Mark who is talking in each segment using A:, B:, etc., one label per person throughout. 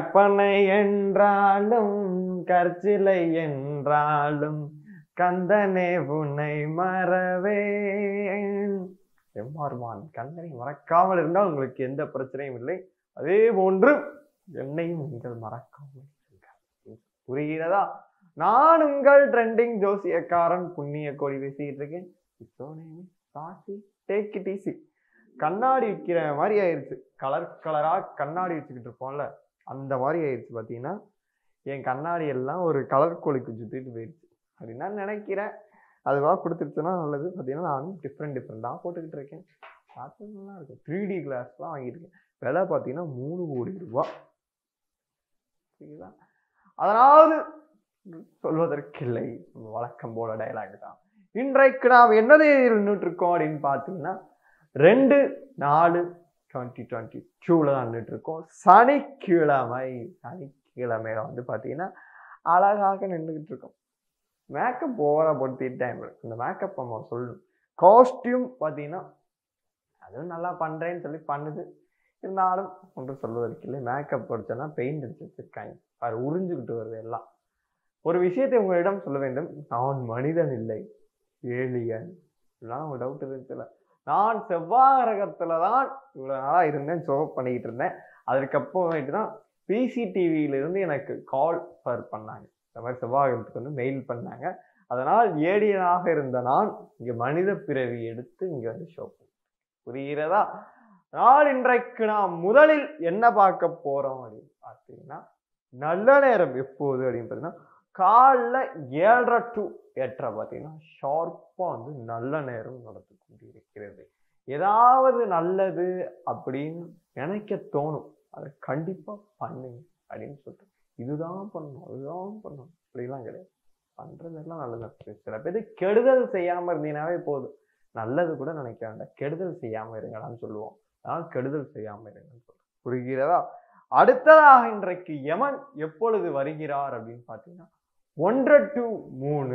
A: கற்பனை என்றாலும் கற்சிலை என்றாலும் கந்தனே உன்னை மறவேன் எம்மாறுமான் கந்தனை மறக்காமல் இருந்தால் உங்களுக்கு எந்த பிரச்சனையும் இல்லை அதே போன்று என்னையும் நீங்கள் மறக்காமல் இருங்கள். புரிகிறதா நான் உங்கள் ட்ரெண்டிங் ஜோசியக்காரன் புண்ணிய கோடி பேசிக்கிட்டு இருக்கேன் இப்போ சாசி டேக் இட் ஈஸி கண்ணாடி விற்கிற மாதிரி ஆயிடுச்சு கலர் கலரா கண்ணாடி வச்சுக்கிட்டு இருப்போம்ல அந்த மாதிரி ஆயிடுச்சு பார்த்தீங்கன்னா என் கண்ணாடி எல்லாம் ஒரு கலர் கோழிக்கு சுற்றிட்டு போயிடுச்சு அப்படின்னு நான் நினைக்கிறேன் அதுவா கொடுத்துருச்சுன்னா நல்லது பார்த்தீங்கன்னா நானும் டிஃப்ரெண்ட் டிஃப்ரெண்டாக போட்டுக்கிட்டு இருக்கேன் பார்த்து நல்லா இருக்கும் த்ரீ டி கிளாஸ்லாம் வாங்கியிருக்கேன் விலை பார்த்தீங்கன்னா மூணு கோடி ரூபா சரிங்களா அதனாவது சொல்வதற்கில்லை நம்ம வழக்கம் போல டயலாக் தான் இன்றைக்கு நாம் என்ன தேதியில் நின்றுட்டு இருக்கோம் அப்படின்னு பார்த்தீங்கன்னா ரெண்டு நாலு டுவெண்ட்டி டுவெண்ட்டி டூவில் தான் நின்றுட்டு இருக்கோம் சனிக்கிழமை சனிக்கிழமையில வந்து பார்த்தீங்கன்னா அழகாக நின்றுக்கிட்டு இருக்கோம் மேக்கப் ஓவராக படுத்திட்டேன் இந்த மேக்கப் நம்ம சொல்லணும் காஸ்டியூம் பார்த்தீங்கன்னா அதுவும் நல்லா பண்ணுறேன்னு சொல்லி பண்ணுது இருந்தாலும் ஒன்றும் சொல்வதற்கு இல்லை மேக்கப் படிச்சோன்னா பெயிண்ட் அடிச்சு வச்சிருக்காங்க அது உறிஞ்சுக்கிட்டு வருது எல்லாம் ஒரு விஷயத்தை உங்களிடம் சொல்ல வேண்டும் நான் மனிதன் இல்லை ஏலியன் இதெல்லாம் ஒரு டவுட் இருந்துச்சுல நான் செவ்வாய் கிரகத்துல தான் இவ்வளோ நாளாக இருந்தேன் ஷோ பண்ணிக்கிட்டு இருந்தேன் அதுக்கப்புறமேட்டு தான் இருந்து எனக்கு கால் ஃபர் பண்ணாங்க இந்த மாதிரி செவ்வாயத்துக்கு வந்து மெயில் பண்ணாங்க அதனால் ஏடியனாக இருந்த நான் இங்கே மனித பிறவி எடுத்து இங்கே வந்து ஷோ புரிகிறதா நான் இன்றைக்கு நாம் முதலில் என்ன பார்க்க போறோம் அப்படின்னு பார்த்தீங்கன்னா நல்ல நேரம் எப்போது அப்படின்னு பார்த்தீங்கன்னா காலைல ஏழரை டு எட்டரை பார்த்தீங்கன்னா ஷார்ப்பாக வந்து நல்ல நேரம் நடந்து கொண்டிருக்கிறது ஏதாவது நல்லது அப்படின்னு நினைக்க தோணும் அதை கண்டிப்பாக பண்ணுங்க அப்படின்னு சொல்லிட்டு இதுதான் பண்ணணும் அதுதான் பண்ணணும் அப்படிலாம் கிடையாது பண்றதெல்லாம் நல்லது சில பேர் கெடுதல் செய்யாம இருந்தீங்கன்னாவே போதும் நல்லது கூட நினைக்க வேண்டாம் கெடுதல் செய்யாம இருங்களான்னு சொல்லுவோம் அதனால் கெடுதல் செய்யாம இருங்கன்னு சொல்றோம் புரிகிறதா அடுத்ததாக இன்றைக்கு யமன் எப்பொழுது வருகிறார் அப்படின்னு பார்த்தீங்கன்னா ஒன்றரை டு மூணு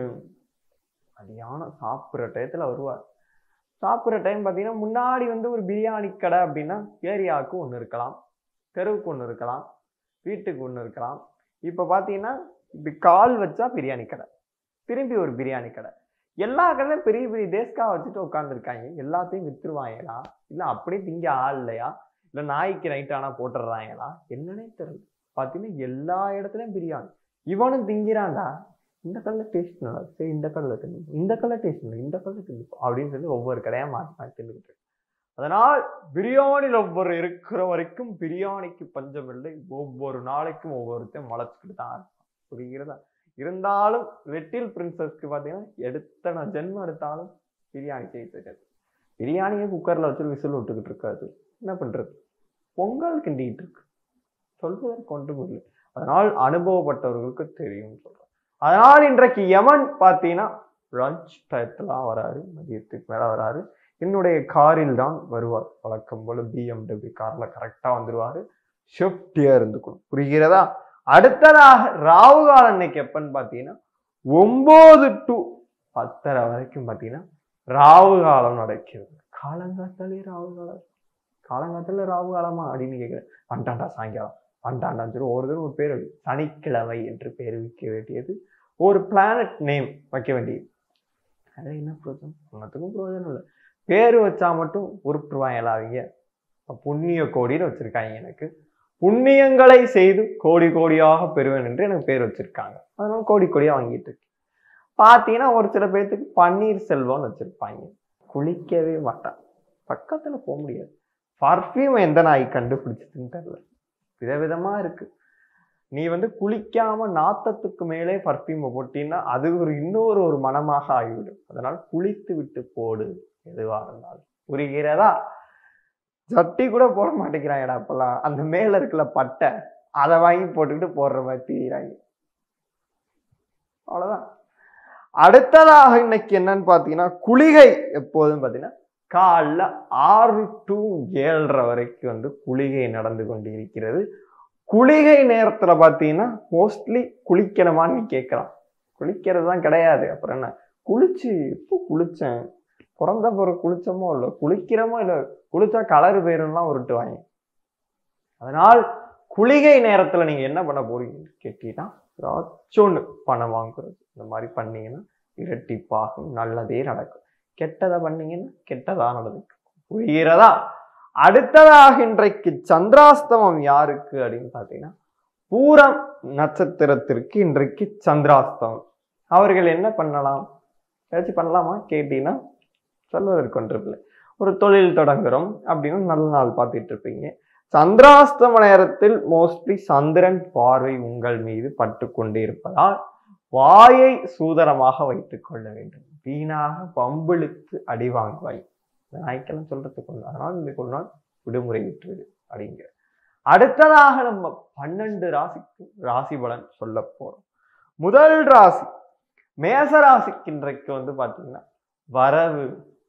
A: மதியானம் சாப்பிட்ற டயத்துல வருவார் சாப்பிட்ற டைம் பார்த்தீங்கன்னா முன்னாடி வந்து ஒரு பிரியாணி கடை அப்படின்னா ஏரியாவுக்கு ஒன்று இருக்கலாம் தெருவுக்கு ஒன்று இருக்கலாம் வீட்டுக்கு ஒன்று இருக்கலாம் இப்போ பார்த்தீங்கன்னா இப்படி கால் வச்சா பிரியாணி கடை திரும்பி ஒரு பிரியாணி கடை எல்லா கடையிலும் பெரிய பெரிய தேஸ்கா வச்சுட்டு உட்காந்துருக்காங்க எல்லாத்தையும் வித்துருவாங்களா இல்லை அப்படியே திங்க ஆள் இல்லையா இல்லை நாய்க்கு நைட் ஆனால் போட்டுடுறாங்களா என்னன்னே தெரியல பார்த்தீங்கன்னா எல்லா இடத்துலையும் பிரியாணி இவனும் திங்கிறான்டா இந்த கல்ல டேஸ்ட் நல்லா இருக்கு. சரி இந்த கல்ல தின்னு இந்த கல்ல டேஸ்ட் நல்லா இந்த கல்ல தின்னு அப்படின்னு சொல்லி ஒவ்வொரு கடையாக மாற்றி மாற்றி தின்னுக்கிட்டு இருக்கு. அதனால் பிரியாணியில் ஒவ்வொரு இருக்கிற வரைக்கும் பிரியாணிக்கு பஞ்சம் இல்லை ஒவ்வொரு நாளைக்கும் ஒவ்வொருத்தையும் முளைச்சிக்கிட்டு தான் இருப்பான் புரிகிறதா இருந்தாலும் வெட்டில் பிரின்சஸ்க்கு பார்த்தீங்கன்னா எடுத்த நான் ஜென்மம் எடுத்தாலும் பிரியாணி செய்ய தெரியாது பிரியாணியை குக்கரில் வச்சு விசில் விட்டுக்கிட்டு இருக்காது என்ன பண்றது பொங்கல் கிண்டிக்கிட்டு இருக்கு சொல்வதற்கு ஒன்றும் இல்லை அதனால் அனுபவப்பட்டவர்களுக்கு தெரியும் சொல்றேன் அதனால் இன்றைக்கு யமன் பார்த்தீங்கன்னா லஞ்ச் டயத்துலாம் வராரு மதியத்துக்கு மேலே வராரு என்னுடைய காரில் தான் வருவார் வழக்கம் போல பிஎம்டபிள்யூ கார்ல கரெக்டா வந்துருவாரு ஷிஃப்டியா இருந்துக்கணும் புரிகிறதா அடுத்ததாக ராகு காலம் இன்னைக்கு எப்பன்னு பார்த்தீங்கன்னா ஒன்பது டு பத்தரை வரைக்கும் பார்த்தீங்கன்னா ராகு காலம் நடக்கிறது காலங்காத்தாலே ராகு காலம் காலங்காத்தால ராகு காலமா அப்படின்னு கேட்கிறேன் வந்துட்டாண்டா சாயங்காலம் வந்துட்டாண்டான்னு சொல்லி ஒரு தடவை ஒரு பேர் வை. சனிக்கிழமை என்று பேர் வைக்க வேண்டியது ஒரு பிளானட் நேம் வைக்க வேண்டியது அது என்ன பிரயோஜனம் ஒன்றத்துக்கும் பிரயோஜனம் இல்லை பேர் வச்சா மட்டும் உருட்டுருவாங்களா அவங்க அப்ப புண்ணிய கோடின்னு வச்சிருக்காங்க எனக்கு புண்ணியங்களை செய்து கோடி கோடியாக பெறுவேன் என்று எனக்கு பேர் வச்சிருக்காங்க அதனால கோடி கோடியா வாங்கிட்டு இருக்கேன் பார்த்தீங்கன்னா ஒரு சில பேர்த்துக்கு பன்னீர் செல்வம்னு வச்சிருப்பாங்க குளிக்கவே மாட்டான் பக்கத்துல போக முடியாது பர்ஃப்யூம் எந்த நாய் கண்டுபிடிச்சதுன்னு தெரியல விதவிதமா இருக்கு நீ வந்து குளிக்காம நாத்தத்துக்கு மேலே பர்ஃப்யூமை போட்டீங்கன்னா அது ஒரு இன்னொரு ஒரு மனமாக ஆகிவிடும் அதனால் குளித்து விட்டு போடு எதுவா இருந்தாலும் புரிகிறதா சட்டி கூட போட மாட்டேங்கிறாங்கடா அப்பெல்லாம் அந்த மேல இருக்குல்ல பட்டை அதை வாங்கி போட்டுக்கிட்டு போடுற மாதிரி திரியிறாங்க அவ்வளவுதான் அடுத்ததாக இன்னைக்கு என்னன்னு பார்த்தீங்கன்னா குளிகை எப்போதும் பார்த்தீங்கன்னா காலைல ஆறு டு ஏழரை வரைக்கும் வந்து குளிகை நடந்து கொண்டு இருக்கிறது குளிகை நேரத்துல பார்த்தீங்கன்னா மோஸ்ட்லி குளிக்கணுமான்னு நீ கேட்கலாம் குளிக்கிறது தான் கிடையாது அப்புறம் என்ன குளிச்சு எப்போ குளிச்சேன் பிறந்த பிறகு குளிச்சோமோ இல்லை குளிக்கிறோமோ இல்லை குளிச்சா கலர் போயிரும்லாம் உருட்டுவாங்க அதனால் குளிகை நேரத்துல நீங்க என்ன பண்ண போறீங்கன்னு கேட்டீங்கன்னா ஏதாச்சும் ஒண்ணு பணம் வாங்குறது இந்த மாதிரி பண்ணீங்கன்னா இரட்டிப்பாகும் நல்லதே நடக்கும் கெட்டதை பண்ணீங்கன்னா கெட்டதா நடக்கும் புரிகிறதா அடுத்ததாக இன்றைக்கு சந்திராஸ்தமம் யாருக்கு அப்படின்னு பார்த்தீங்கன்னா பூரம் நட்சத்திரத்திற்கு இன்றைக்கு சந்திராஸ்தமம் அவர்கள் என்ன பண்ணலாம் ஏதாச்சும் பண்ணலாமா கேட்டீங்கன்னா சொல்வதற்கு ஒன்றுமில்லை ஒரு தொழில் தொடங்குறோம் அப்படின்னு நல்ல நாள் பார்த்துட்டு இருப்பீங்க சந்திராஸ்தம நேரத்தில் மோஸ்ட்லி சந்திரன் பார்வை உங்கள் மீது பட்டு கொண்டே இருப்பதால் வாயை சூதனமாக வைத்துக் கொள்ள வேண்டும் வீணாக பம்பிழுத்து அடி வாங்குவாய் இந்த நாய்க்கெல்லாம் சொல்றதுக்கு ஒன்று அதனால் இன்னைக்கு ஒரு நாள் விடுமுறை விட்டுவிடு அப்படிங்கிற அடுத்ததாக நம்ம பன்னெண்டு ராசிக்கு ராசி பலன் சொல்ல போறோம் முதல் ராசி மேச ராசிக்கு இன்றைக்கு வந்து பாத்தீங்கன்னா வரவு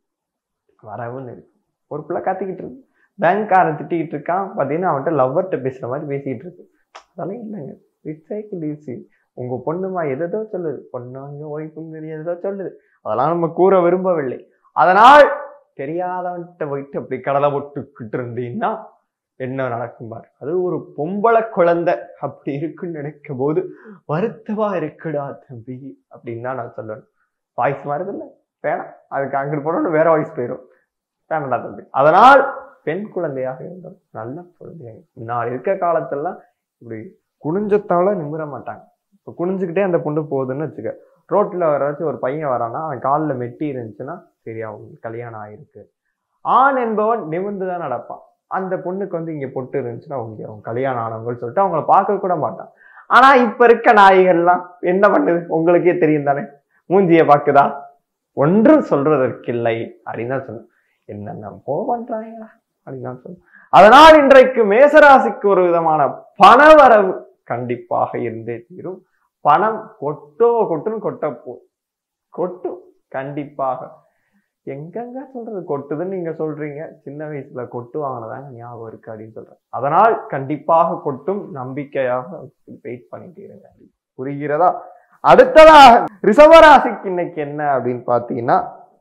A: வரவுன்னு இருக்கு ஒரு பிள்ளை கத்திக்கிட்டு இருக்கு பேங்க்காரன் திட்டிக்கிட்டு இருக்கான் பார்த்தீங்கன்னா அவன்கிட்ட லவ்வர்கிட்ட பேசுற மாதிரி பேசிக்கிட்டு இருக்கு அதெல்லாம் இல்லைங்க இட்ஸ் சைக்கிள் ஈஸி உங்க பொண்ணுமா எதோ சொல்லுது பொண்ணு அங்கே ஒய்ஃபுங்க எதோ சொல்லுது அதெல்லாம் நம்ம கூற விரும்பவில்லை அதனால் தெரியாதவன்கிட்ட போயிட்டு அப்படி கடலை போட்டுக்கிட்டு இருந்தீங்கன்னா என்ன நடக்கும் பாரு அது ஒரு பொம்பளை குழந்தை அப்படி இருக்குன்னு நினைக்கும் போது வருத்தமா இருக்குடா தம்பி அப்படின்னு தான் நான் சொல்லணும் வாய்ஸ் மாறுது இல்லை வேணாம் அதுக்கு அங்கிட்டு போனோம்னு வேற வாய்ஸ் போயிடும் வேணாம்டா தம்பி அதனால் பெண் குழந்தையாக இருந்தால் நல்ல குழந்தையாக நான் இருக்க காலத்தெல்லாம் இப்படி குனிஞ்சத்தால நிமிர மாட்டாங்க இப்போ குனிஞ்சுக்கிட்டே அந்த பொண்ணு போகுதுன்னு வச்சுக்க ரோட்டில் வராச்சும் ஒரு பையன் வரான்னா அவன் காலில் மெட்டி இருந்துச்சுன்னா சரி அவங்களுக்கு கல்யாணம் ஆயிருக்கு ஆண் என்பவன் நிமிர்ந்து தான் நடப்பான் அந்த பொண்ணுக்கு வந்து இங்கே பொட்டு இருந்துச்சுன்னா அவங்க அவங்க கல்யாணம் ஆனவங்கன்னு சொல்லிட்டு அவங்கள பார்க்க கூட மாட்டான் ஆனா இப்ப இருக்க நாய்கள்லாம் என்ன பண்ணுது உங்களுக்கே தெரியும் தானே மூஞ்சிய பாக்குதா ஒன்றும் சொல்றதற்கில்லை அப்படின்னு தான் சொன்னேன் என்னென்ன போ பண்றாங்களா அப்படின்னு தான் சொன்னேன் அதனால் இன்றைக்கு மேசராசிக்கு ஒரு விதமான பணவரவு கண்டிப்பாக இருந்தே தீரும் பணம் கொட்டோ கொட்டுன்னு கொட்ட போ கொட்டும் கண்டிப்பாக எங்கெங்க சொல்றது கொட்டுதுன்னு நீங்க சொல்றீங்க சின்ன வயசுல கொட்டு வாங்கினதாங்க ஞாபகம் இருக்கு அப்படின்னு சொல்றேன் அதனால் கண்டிப்பாக கொட்டும் நம்பிக்கையாக வெயிட் பண்ணிட்டு இருங்க புரிகிறதா அடுத்ததாக ரிஷபராசிக்கு இன்னைக்கு என்ன அப்படின்னு பார்த்தீங்கன்னா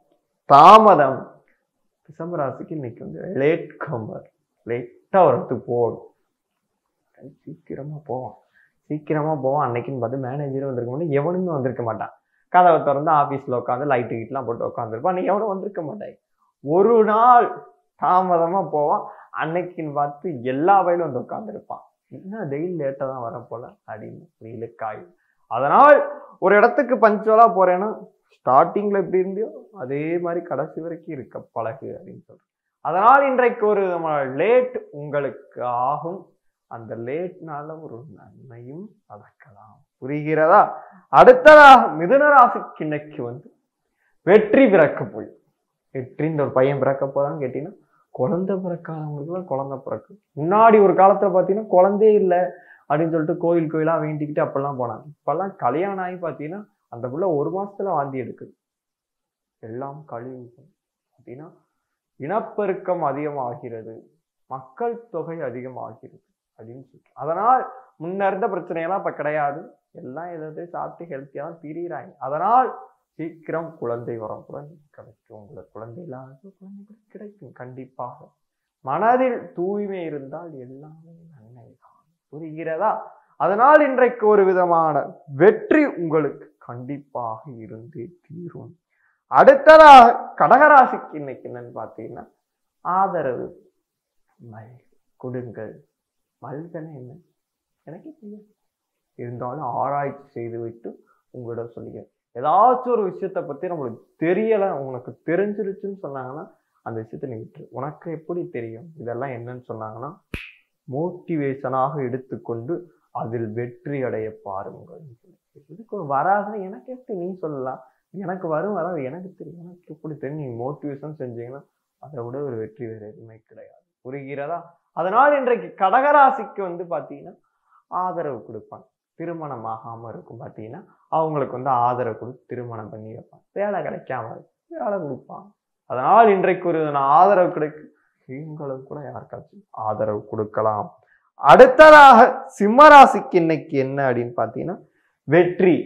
A: தாமதம் ரிஷபராசிக்கு இன்னைக்கு வந்து லேட் கம்பர் லேட்டா வரத்து போடும் சீக்கிரமா போவான் சீக்கிரமா போவான் அன்னைக்குன்னு பார்த்து மேனேஜரும் வந்திருக்க மாட்டான் எவனுமே வந்திருக்க மாட்டான் கதவை திறந்து ஆஃபீஸில் உட்காந்து லைட்டு கிட்டலாம் போட்டு உட்காந்துருப்பான் நீ எவனும் வந்திருக்க மாட்டாய் ஒரு நாள் தாமதமா போவான் அன்னைக்குன்னு பார்த்து எல்லா வயலும் வந்து உட்காந்துருப்பான் என்ன டெய்லி லேட்டாக தான் வர போல அப்படின்னு வெயிலுக்காய் அதனால் ஒரு இடத்துக்கு பஞ்சுவலா போறேன்னா ஸ்டார்டிங்ல எப்படி இருந்தியோ அதே மாதிரி கடைசி வரைக்கும் இருக்க பழகு அப்படின்னு சொல்றேன் அதனால் இன்றைக்கு ஒரு விதமான லேட் உங்களுக்கு ஆகும் அந்த லேட்னால ஒரு நன்மையும் நடக்கலாம் புரிகிறதா அடுத்ததாக மிதுன ராசிக்கு இன்னைக்கு வந்து வெற்றி பிறக்க போய் வெற்றி இந்த ஒரு பையன் பிறக்க போதான்னு கேட்டீங்கன்னா குழந்தை பிறக்காதவங்களுக்குலாம் குழந்தை பிறக்கு முன்னாடி ஒரு காலத்துல பார்த்தீங்கன்னா குழந்தையே இல்லை அப்படின்னு சொல்லிட்டு கோயில் கோயிலா வேண்டிக்கிட்டு அப்பெல்லாம் போனாங்க இப்பெல்லாம் கல்யாணம் ஆகி பார்த்தீங்கன்னா அந்த புள்ள ஒரு மாசத்துல வாந்தி எடுக்குது எல்லாம் கழிவு அப்படின்னா இனப்பெருக்கம் அதிகமாகிறது மக்கள் தொகை அதிகமாகிறது அப்படின்னு சொல்லி அதனால் முன்ன இருந்த பிரச்சனையெல்லாம் இப்ப கிடையாது எல்லாம் எதாவது சாப்பிட்டு ஹெல்த்தியாக தான் திரியிறாங்க அதனால் சீக்கிரம் குழந்தை வரும் குழந்தை கிடைக்கும் உங்களுக்கு குழந்தை இல்லாத குழந்தை கூட கிடைக்கும் கண்டிப்பாக மனதில் தூய்மை இருந்தால் எல்லாமே நன்மை தான் புரிகிறதா அதனால் இன்றைக்கு ஒரு விதமான வெற்றி உங்களுக்கு கண்டிப்பாக இருந்தே தீரும் அடுத்ததாக கடகராசிக்கு இன்னைக்கு என்னன்னு பார்த்தீங்கன்னா ஆதரவு மல் கொடுங்கள் மல்கன என்ன எனக்கு தெரியாது இருந்தாலும் ஆராய்ச்சி செய்து விட்டு உங்களிடம் சொல்லிக்கிறேன் ஏதாச்சும் ஒரு விஷயத்த பத்தி நம்மளுக்கு தெரியல உனக்கு தெரிஞ்சிருச்சுன்னு சொன்னாங்கன்னா அந்த விஷயத்தை நீ விட்டுரு உனக்கு எப்படி தெரியும் இதெல்லாம் என்னன்னு சொன்னாங்கன்னா மோட்டிவேஷனாக எடுத்துக்கொண்டு அதில் வெற்றி அடைய பாருங்கள் இதுக்கு ஒரு வராதுன்னு எனக்கு எப்படி நீ சொல்லலாம் எனக்கு வரும் வராது எனக்கு தெரியும் எனக்கு எப்படி தெரியும் நீங்க மோட்டிவேஷன் செஞ்சீங்கன்னா அதை விட ஒரு வெற்றி வேறு எதுவுமே கிடையாது புரிகிறதா அதனால் இன்றைக்கு கடகராசிக்கு வந்து பார்த்தீங்கன்னா ஆதரவு கொடுப்பாங்க திருமணம் ஆகாம இருக்கும் பார்த்தீங்கன்னா அவங்களுக்கு வந்து ஆதரவு கொடுத்து திருமணம் பண்ணி வைப்பாங்க வேலை கிடைக்காம இருக்கும் வேலை கொடுப்பாங்க அதனால் இன்றைக்கு ஒரு நான் ஆதரவு கிடைக்கும் நீங்களும் கூட யாருக்காச்சும் ஆதரவு கொடுக்கலாம் அடுத்ததாக சிம்மராசிக்கு இன்னைக்கு என்ன அப்படின்னு பார்த்தீங்கன்னா வெற்றி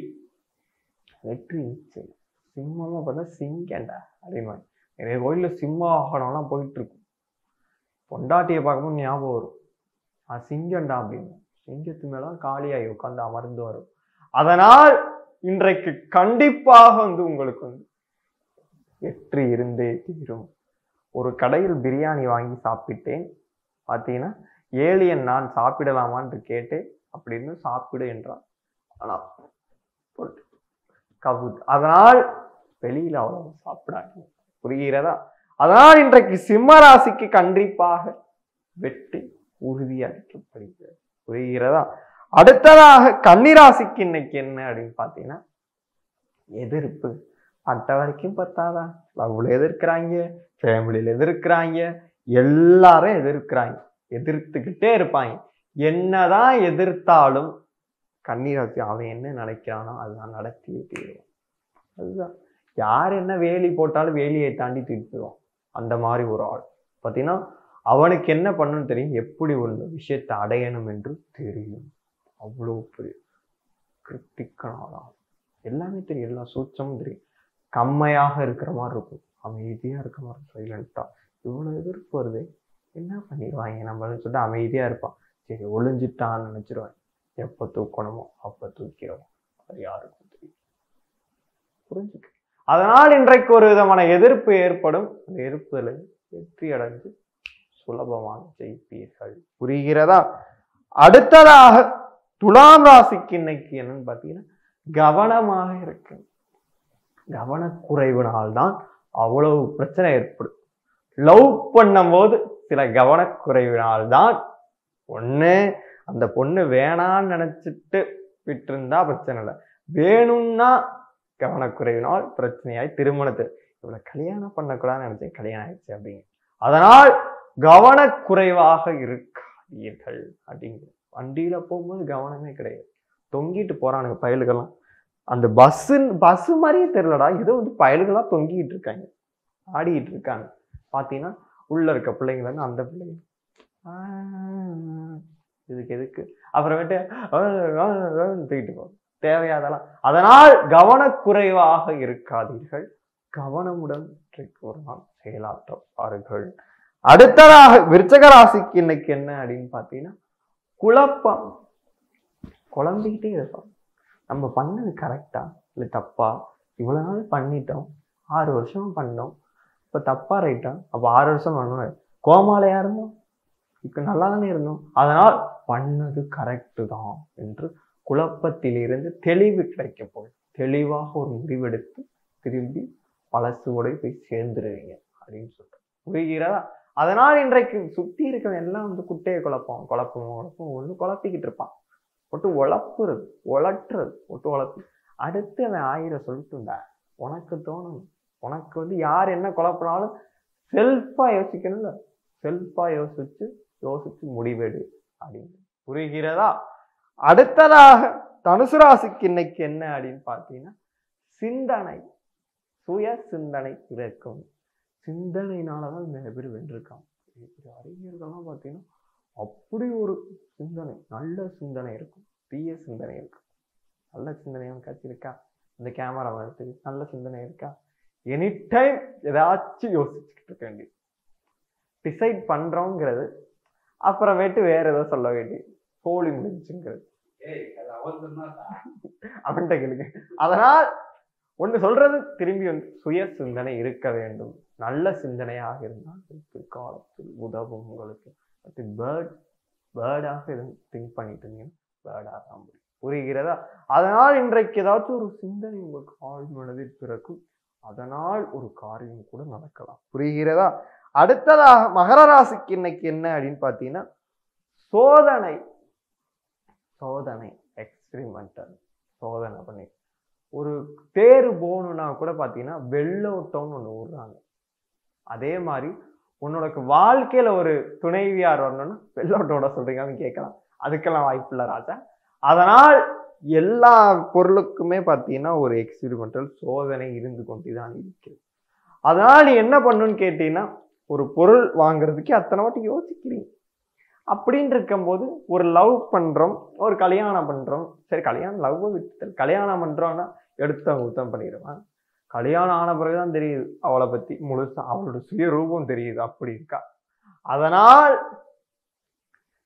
A: வெற்றி நிச்சயம் சிம்மமா பார்த்தா சிங்கண்டா அப்படின்னு நிறைய கோயிலில் சிம்ம வாகனம்லாம் போயிட்டு இருக்கும் பொண்டாட்டியை பார்க்கும்போது ஞாபகம் வரும் நான் சிங்கம்டா அப்படின்னு சிங்கத்து மேல காளியாய் உட்கார்ந்து அமர்ந்து வரும் அதனால் இன்றைக்கு கண்டிப்பாக வந்து உங்களுக்கு வந்து வெற்றி இருந்தே தீரும் ஒரு கடையில் பிரியாணி வாங்கி சாப்பிட்டேன் பார்த்தீங்கன்னா ஏலியன் நான் சாப்பிடலாமான்னு கேட்டேன் அப்படின்னு சாப்பிடு என்றான் ஆனா போட்டு கவுத் அதனால் வெளியில அவ்வளவு சாப்பிடாங்க புரிகிறதா அதனால் இன்றைக்கு சிம்ம ராசிக்கு கண்டிப்பாக வெற்றி உறுதியளிக்கப்படுகிறது புரிகிறதா அடுத்ததாக கன்னிராசிக்கு இன்னைக்கு என்ன அப்படின்னு பார்த்தீங்கன்னா எதிர்ப்பு பட்ட வரைக்கும் பத்தாதா லவ்ல எதிர்க்கிறாங்க ஃபேமிலியில எதிர்க்கிறாங்க எல்லாரும் எதிர்க்கிறாங்க எதிர்த்துக்கிட்டே இருப்பாங்க என்னதான் எதிர்த்தாலும் கன்னிராசி அவன் என்ன நினைக்கிறானோ அதுதான் நடத்தியே தீருவான் அதுதான் யார் என்ன வேலி போட்டாலும் வேலியை தாண்டி தீர்த்துருவான் அந்த மாதிரி ஒரு ஆள் பார்த்தீங்கன்னா அவனுக்கு என்ன பண்ணணும்னு தெரியும் எப்படி ஒரு விஷயத்தை அடையணும் என்று தெரியும் அவ்வளோ பெரிய கிருத்திக்கனாதான் எல்லாமே தெரியும் எல்லா சூட்சமும் தெரியும் கம்மையாக இருக்கிற மாதிரி இருக்கும் அமைதியா இருக்க மாதிரி சைலண்டா இவ்வளவு எதிர்ப்பு வருது என்ன பண்ணிடுவாங்க நம்மளுன்னு சொல்லிட்டு அமைதியா இருப்பான் சரி ஒளிஞ்சிட்டான்னு நினைச்சிருவாங்க எப்ப தூக்கணுமோ அப்ப தூக்கிடுவான் அது யாருக்கும் தெரியும் புரிஞ்சுக்க அதனால் இன்றைக்கு ஒரு விதமான எதிர்ப்பு ஏற்படும் அந்த எதிர்ப்புல வெற்றி அடைஞ்சு சுலபமாக ஜெயிப்பீர்கள் புரிகிறதா அடுத்ததாக துலாம் ராசிக்கு இன்னைக்கு என்னன்னு பார்த்தீங்கன்னா கவனமாக இருக்கு கவனக்குறைவினால்தான் அவ்வளவு பிரச்சனை ஏற்படும் லவ் பண்ணும்போது சில கவனக்குறைவினால்தான் ஒண்ணு அந்த பொண்ணு வேணான்னு நினைச்சிட்டு விட்டிருந்தா பிரச்சனை இல்லை வேணும்னா கவனக்குறைவினால் பிரச்சனையாய் திருமணத்தை இவ்வளவு கல்யாணம் பண்ணக்கூடாதுன்னு நினைச்சேன் கல்யாணம் ஆயிடுச்சு அப்படிங்க அதனால் கவனக்குறைவாக இருக்காதீர்கள் அப்படிங்கிற வண்டியில போகும்போது கவனமே கிடையாது தொங்கிட்டு போறானுங்க பயலுகெல்லாம் அந்த பஸ்ஸு பஸ் மாதிரியே தெரியலடா ஏதோ வந்து பயலுகளா தொங்கிட்டு இருக்காங்க ஆடிட்டு இருக்காங்க பாத்தீங்கன்னா உள்ள இருக்க பிள்ளைங்க வந்து அந்த பிள்ளைங்க ஆஹ் இதுக்கு எதுக்கு அப்புறமேட்டு தூக்கிட்டு போகும் தேவையாதெல்லாம் அதனால் கவனக்குறைவாக இருக்காதீர்கள் கவனமுடன் இன்றைக்கு ஒரு நாள் செயலாற்றுவார்கள் அடுத்ததாக விருச்சக ராசிக்கு இன்னைக்கு என்ன அப்படின்னு பார்த்தீங்கன்னா குழப்பம் குழம்பிக்கிட்டே இருப்பான் நம்ம பண்ணது கரெக்டா இல்லை தப்பா இவ்வளவு நாள் பண்ணிட்டோம் ஆறு வருஷம் பண்ணோம் இப்போ தப்பா ரைட்டா அப்போ ஆறு வருஷம் பண்ணுவேன் கோமாலையா இருந்தோம் இப்போ நல்லா தானே இருந்தோம் அதனால் பண்ணது கரெக்டு தான் என்று குழப்பத்திலிருந்து தெளிவு கிடைக்க போகுது தெளிவாக ஒரு முடிவெடுத்து திரும்பி பழசுவோட போய் சேர்ந்துருவீங்க அப்படின்னு சொல்றேன் புரிகிறதா அதனால் இன்றைக்கு சுத்தி இருக்கிற எல்லாம் வந்து குட்டையை குழப்பம் குழப்பம் குழப்பம் ஒன்று குழப்பிக்கிட்டு இருப்பான் ஒட்டு உழப்புறது உழட்டுறது ஒட்டு உழப்பு அடுத்து அவன் ஆயிரம் சொல்லிட்டுண்டா உனக்கு தோணும் உனக்கு வந்து யார் என்ன குழப்பினாலும் செல்ஃபா யோசிக்கணும்ல செல்ஃபா யோசிச்சு யோசிச்சு முடிவெடு அப்படின்னு புரிகிறதா அடுத்ததாக தனுசு ராசிக்கு இன்னைக்கு என்ன அப்படின்னு பார்த்தீங்கன்னா சிந்தனை சுய சிந்தனை இருக்கும் சிந்தனையினாலதான் நிறைய பேர் வென்றிருக்காங்க பெரிய பெரிய அறிஞர்கள்லாம் பார்த்தீங்கன்னா அப்படி ஒரு சிந்தனை நல்ல சிந்தனை இருக்கும் தீய சிந்தனை இருக்கும் நல்ல சிந்தனை உனக்காச்சும் இருக்கா இந்த கேமரா எடுத்து நல்ல சிந்தனை இருக்கா எனி டைம் ஏதாச்சும் யோசிச்சுக்கிட்டு இருக்க வேண்டியது டிசைட் பண்றோங்கிறது அப்புறமேட்டு வேற ஏதோ சொல்ல வேண்டியது போலி முடிஞ்சுங்கிறது அவன்கிட்ட கேளுங்க அதனால் ஒன்று சொல்றது திரும்பி வந்து சுய சிந்தனை இருக்க வேண்டும் நல்ல சிந்தனையாக இருந்தால் பிற்காலத்தில் உதவும் உங்களுக்கு பேர்ட் பேர்டாக இருந்து திங்க் பண்ணிட்டு இருந்தீங்கன்னா பேர்டாக தான் முடியும் புரிகிறதா அதனால் இன்றைக்கு ஏதாச்சும் ஒரு சிந்தனை உங்களுக்கு ஆழ் மனதில் பிறக்கும் அதனால் ஒரு காரியம் கூட நடக்கலாம் புரிகிறதா அடுத்ததாக மகர ராசிக்கு இன்னைக்கு என்ன அப்படின்னு பார்த்தீங்கன்னா சோதனை சோதனை எக்ஸ்பிரிமெண்டல் சோதனை பண்ணி ஒரு தேர் போகணுன்னா கூட பார்த்தீங்கன்னா வெள்ளோட்டம்னு ஒன்று விடுறாங்க அதே மாதிரி உன்னோட வாழ்க்கையில ஒரு துணைவியார் வரணும்னா வெள்ளோட்டோட சொல்றீங்கன்னு கேட்கலாம் அதுக்கெல்லாம் வாய்ப்பு இல்லை ராஜா அதனால் எல்லா பொருளுக்குமே பார்த்தீங்கன்னா ஒரு எக்ஸ்பிரிமெண்டல் சோதனை இருந்து கொண்டு தான் இருக்கிறது அதனால் நீ என்ன பண்ணணும்னு கேட்டீங்கன்னா ஒரு பொருள் வாங்குறதுக்கு அத்தனை வாட்டி யோசிக்கிறீங்க அப்படின்னு இருக்கும்போது ஒரு லவ் பண்றோம் ஒரு கல்யாணம் பண்றோம் சரி கல்யாணம் லவ் விட்டு கல்யாணம் பண்றோம்னா எடுத்தவங்க உத்தம் பண்ணிடுவான் கல்யாணம் ஆன பிறகுதான் தெரியுது அவளை பத்தி முழுசா அவளோட சுய ரூபம் தெரியுது அப்படி இருக்கா அதனால்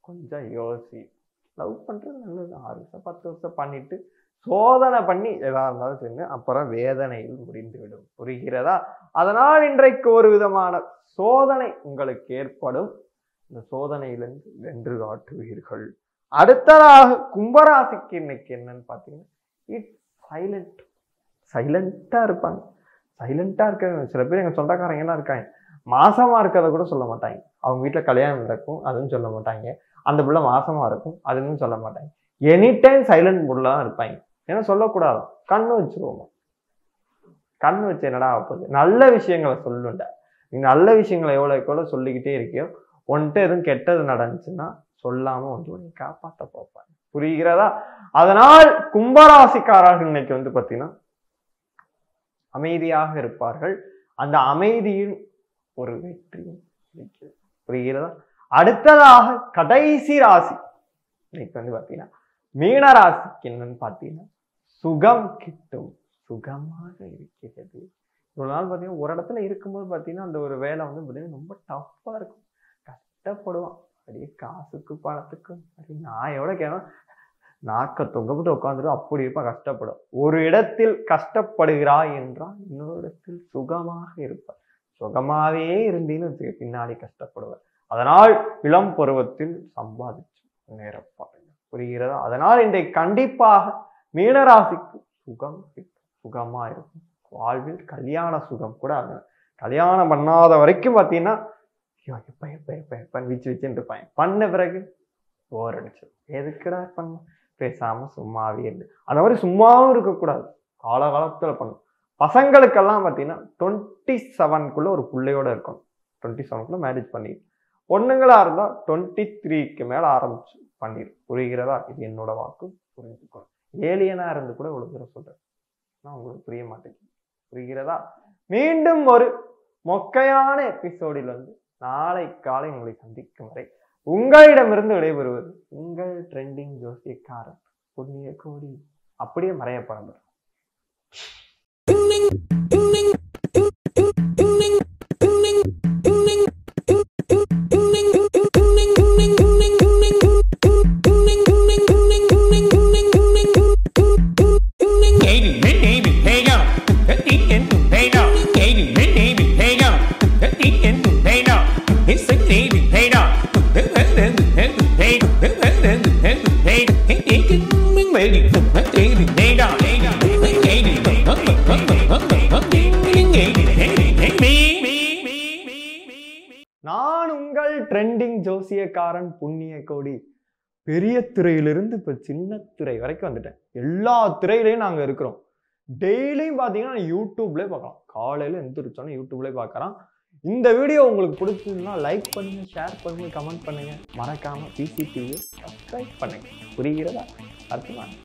A: கொஞ்சம் யோசி லவ் பண்ணுறது நல்லது ஆறு வருஷம் பத்து வருஷம் பண்ணிட்டு சோதனை பண்ணி எதா இருந்தாலும் செஞ்சு அப்புறம் வேதனையில் முடிந்துவிடும் புரிகிறதா அதனால் இன்றைக்கு ஒரு விதமான சோதனை உங்களுக்கு ஏற்படும் இந்த சோதனையிலிருந்து வென்று காட்டுவீர்கள் அடுத்ததாக கும்பராசிக்கு இன்னைக்கு என்னன்னு பார்த்தீங்கன்னா இட்ஸ் சைலண்ட் சைலண்டா இருப்பாங்க சைலண்டா இருக்க சில பேர் எங்க சொந்தக்காரங்க எல்லாம் இருக்காங்க மாசமா இருக்கிறத கூட சொல்ல மாட்டாங்க அவங்க வீட்டுல கல்யாணம் நடக்கும் அதுவும் சொல்ல மாட்டாங்க அந்த பிள்ளை மாசமா இருக்கும் அதுவும் சொல்ல மாட்டாங்க எனி டைம் சைலண்ட் மூட்ல தான் இருப்பாங்க ஏன்னா சொல்லக்கூடாது கண்ணு வச்சிருவோம் கண்ணு வச்சு என்னடா ஆகப் போகுது நல்ல விஷயங்களை சொல்லுண்டா நீ நல்ல விஷயங்களை எவ்வளோக்கு எவ்வளோ சொல்லிக்கிட்டே இருக்கியோ உன்கிட்ட எதுவும் கெட்டது நடந்துச்சுன்னா சொல்லாம வந்து நீ காப்பாற்ற பார்ப்பாங்க புரிகிறதா அதனால் கும்பராசிக்காரர்கள் இன்னைக்கு வந்து பார்த்தீங்கன்னா அமைதியாக இருப்பார்கள் அந்த அமைதியின் ஒரு வெற்றியும் இருக்கிறது. புரிகிறதா அடுத்ததாக கடைசி ராசி இன்னைக்கு வந்து பார்த்தீங்கன்னா மீன ராசிக்கு என்னன்னு பார்த்தீங்கன்னா சுகம் கிட்டும் சுகமாக இருக்கிறது இவ்வளவு நாள் பார்த்தீங்கன்னா ஒரு இடத்துல இருக்கும்போது பார்த்தீங்கன்னா அந்த ஒரு வேலை வந்து பார்த்தீங்கன்னா ரொம்ப டஃப்பாக இருக்கும் கஷ்டப்படுவான் அப்படியே காசுக்கு பணத்துக்கு அப்படி நான் எவ்வளோ கேட்கணும் நாக்க தொங்கப்பட்டு உட்காந்துட்டு அப்படி இருப்பா கஷ்டப்படும் ஒரு இடத்தில் கஷ்டப்படுகிறாய் என்றால் இன்னொரு இடத்தில் சுகமாக இருப்பார் சுகமாவே இருந்தீன்னு வச்சுக்க பின்னாடி கஷ்டப்படுவார் அதனால் இளம் பருவத்தில் சம்பாதிச்சு நேரப்பாருங்க புரிகிறதா அதனால் இன்றைக்கு கண்டிப்பாக மீனராசிக்கு சுகம் கிட்டும். சுகமா இருக்கும் வாழ்வில் கல்யாண சுகம் கூட ஆகும் கல்யாணம் பண்ணாத வரைக்கும் பார்த்தீங்கன்னா ஐயோ எப்ப எப்ப எப்ப எப்பன்னு வச்சு வச்சுட்டு இருப்பாங்க பண்ண பிறகு போர் அடிச்சு எதுக்குடா பண்ண பேசாம சும்மாவே இருந்து அந்த மாதிரி சும்மாவும் இருக்கக்கூடாது காலகாலத்துல பண்ணணும் பசங்களுக்கெல்லாம் பார்த்தீங்கன்னா டுவெண்ட்டி செவனுக்குள்ள ஒரு பிள்ளையோட இருக்கும் டுவெண்ட்டி செவனுக்குள்ள மேரேஜ் பண்ணி பொண்ணுங்களா இருந்தா டுவெண்ட்டி த்ரீக்கு மேல ஆரம்பிச்சு பண்ணிடு புரிகிறதா இது என்னோட வாக்கு புரிஞ்சுக்கணும் ஏலியனா இருந்து கூட இவ்வளவு தூரம் சொல்றேன் நான் உங்களுக்கு புரிய மாட்டேங்குது புரிகிறதா மீண்டும் ஒரு மொக்கையான எபிசோடில் வந்து நாளை காலை உங்களை சந்திக்கும் வரை உங்களிடமிருந்து விடைபெறுவது உங்கள் ட்ரெண்டிங் ஜோசியக்காரன் புண்ணிய கோடி அப்படியே மறைய பரம்பரை நான் உங்கள் ட்ரெண்டிங் ஜோசியக்காரன் புண்ணிய கோடி பெரிய திரையிலிருந்து இப்போ சின்ன திரை வரைக்கும் வந்துட்டேன் எல்லா திரையிலையும் நாங்கள் இருக்கிறோம் டெய்லியும் பார்த்தீங்கன்னா யூடியூப்லேயே பார்க்கலாம் காலையில் எந்திரிச்சோன்னே யூடியூப்லேயே பார்க்குறான் இந்த வீடியோ உங்களுக்கு பிடிச்சதுன்னா லைக் பண்ணுங்க ஷேர் பண்ணுங்க கமெண்ட் பண்ணுங்க மறக்காம பிசிடிவியை சப்ஸ்கிரைப் பண்ணுங்க புரிகிறதா அர்த்தமா